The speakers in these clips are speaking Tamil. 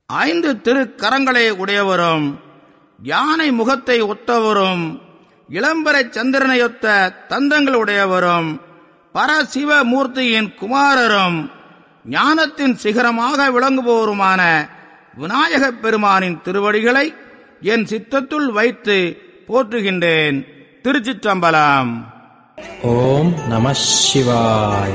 ஐந்து திருக்கரங்களை உடையவரும் யானை முகத்தை ஒத்தவரும் இளம்பரை சந்திரனையொத்த தந்தங்கள் உடையவரும் பரசிவமூர்த்தியின் குமாரரும் ஞானத்தின் சிகரமாக விளங்குபவருமான விநாயகப் பெருமானின் திருவடிகளை என் சித்தத்துள் வைத்து போற்றுகின்றேன் திருச்சிற்றம்பலம் ஓம் நம சிவாய்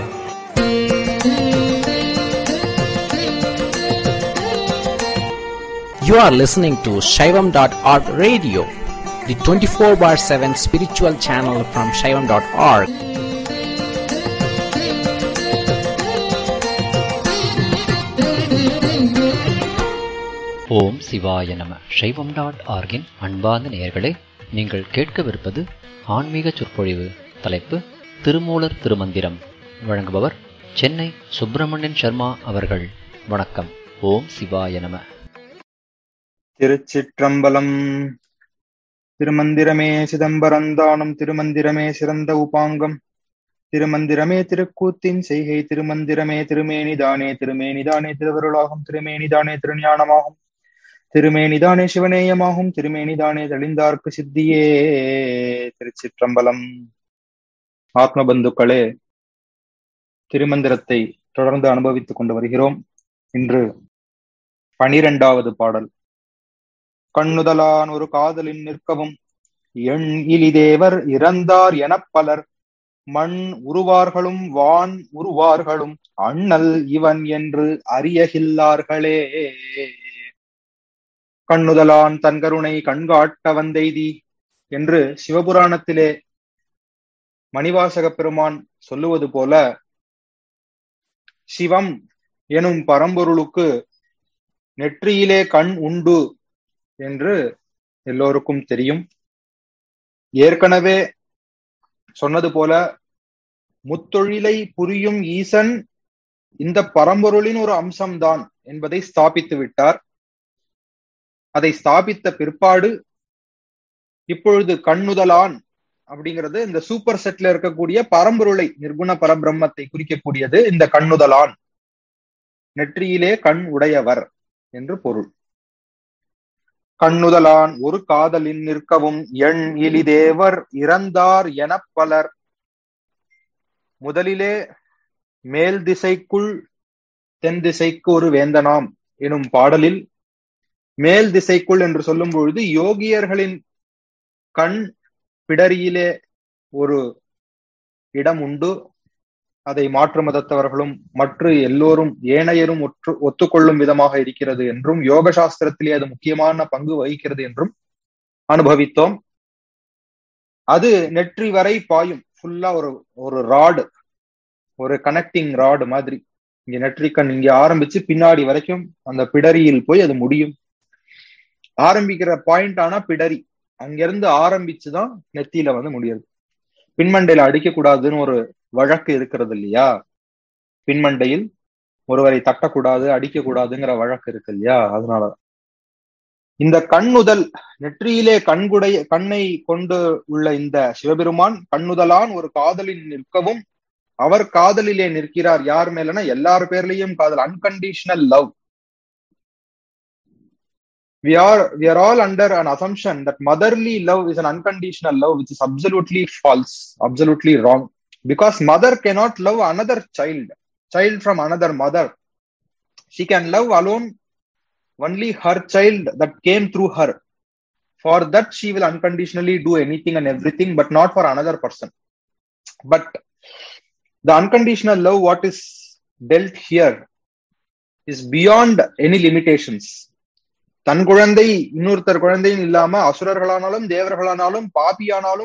You are listening to Shaivam.org radio, the 24 bar 7 spiritual channel from Shaivam.org. ஓம் சிவாய நம சைவம் டாட் ஆர்கின் அன்பார்ந்த நேயர்களே நீங்கள் கேட்கவிருப்பது ஆன்மீக சொற்பொழிவு தலைப்பு திருமூலர் திருமந்திரம் வழங்குபவர் சென்னை சுப்பிரமணியன் சர்மா அவர்கள் வணக்கம் ஓம் சிவாய நம திருச்சிற்றம்பலம் திருமந்திரமே சிதம்பரந்தானும் திருமந்திரமே சிறந்த உபாங்கம் திருமந்திரமே திருக்கூத்தின் செய்கை திருமந்திரமே திருமேனிதானே திருமேனிதானே திருவருளாகும் திருமேனிதானே திருஞானமாகும் திருமேனிதானே சிவநேயமாகும் திருமேனிதானே தெளிந்தார்க்கு சித்தியே திருச்சிற்றம்பலம் ஆத்ம பந்துக்களே திருமந்திரத்தை தொடர்ந்து அனுபவித்துக் கொண்டு வருகிறோம் இன்று பனிரெண்டாவது பாடல் கண்ணுதலான் ஒரு காதலின் நிற்கவும் எண் இலிதேவர் இறந்தார் எனப் பலர் மண் உருவார்களும் வான் உருவார்களும் அண்ணல் இவன் என்று அறியகில்லார்களே கண்ணுதலான் தன் கருணை கண்காட்ட வந்தெய்தி என்று சிவபுராணத்திலே மணிவாசக பெருமான் சொல்லுவது போல சிவம் எனும் பரம்பொருளுக்கு நெற்றியிலே கண் உண்டு என்று எல்லோருக்கும் தெரியும் ஏற்கனவே சொன்னது போல முத்தொழிலை புரியும் ஈசன் இந்த பரம்பொருளின் ஒரு அம்சம்தான் என்பதை ஸ்தாபித்து விட்டார் அதை ஸ்தாபித்த பிற்பாடு இப்பொழுது கண்ணுதலான் அப்படிங்கிறது இந்த சூப்பர் செட்ல இருக்கக்கூடிய பரம்பொருளை நிர்குண பரபிரம்மத்தை குறிக்கக்கூடியது இந்த கண்ணுதலான் நெற்றியிலே கண் உடையவர் என்று பொருள் கண்ணுதலான் ஒரு காதலின் நிற்கவும் எண் இலிதேவர் இறந்தார் எனப் பலர் முதலிலே மேல் திசைக்குள் தென் திசைக்கு ஒரு வேந்தனாம் எனும் பாடலில் மேல் திசைக்குள் என்று சொல்லும் பொழுது யோகியர்களின் கண் பிடரியிலே ஒரு இடம் உண்டு அதை மாற்று மதத்தவர்களும் மற்ற எல்லோரும் ஏனையரும் ஒற்று ஒத்துக்கொள்ளும் விதமாக இருக்கிறது என்றும் யோக சாஸ்திரத்திலே அது முக்கியமான பங்கு வகிக்கிறது என்றும் அனுபவித்தோம் அது நெற்றி வரை பாயும் ஃபுல்லா ஒரு ஒரு ராடு ஒரு கனெக்டிங் ராடு மாதிரி இங்க நெற்றிக்கண் இங்க ஆரம்பிச்சு பின்னாடி வரைக்கும் அந்த பிடரியில் போய் அது முடியும் ஆரம்பிக்கிற பாயிண்ட் ஆனா பிடரி அங்கிருந்து ஆரம்பிச்சுதான் நெத்தியில வந்து முடியாது பின்மண்டையில அடிக்க கூடாதுன்னு ஒரு வழக்கு இருக்கிறது இல்லையா பின்மண்டையில் ஒருவரை தட்டக்கூடாது அடிக்க கூடாதுங்கிற வழக்கு இருக்கு இல்லையா அதனால இந்த கண்ணுதல் நெற்றியிலே கண்குடைய கண்ணை கொண்டு உள்ள இந்த சிவபெருமான் கண்ணுதலான் ஒரு காதலில் நிற்கவும் அவர் காதலிலே நிற்கிறார் யார் மேலனா எல்லார் பேர்லயும் காதல் unconditional love we are we are all under an assumption that motherly love is an unconditional love which is absolutely false absolutely wrong because mother cannot love another child child from another mother she can love alone only her child that came through her for that she will unconditionally do anything and everything but not for another person but the unconditional love what is dealt here is beyond any limitations தன் குழந்தை இன்னொருத்தர் குழந்தையும் இல்லாம அசுரர்களானாலும் தேவர்களானாலும் பாப்பியானாலும்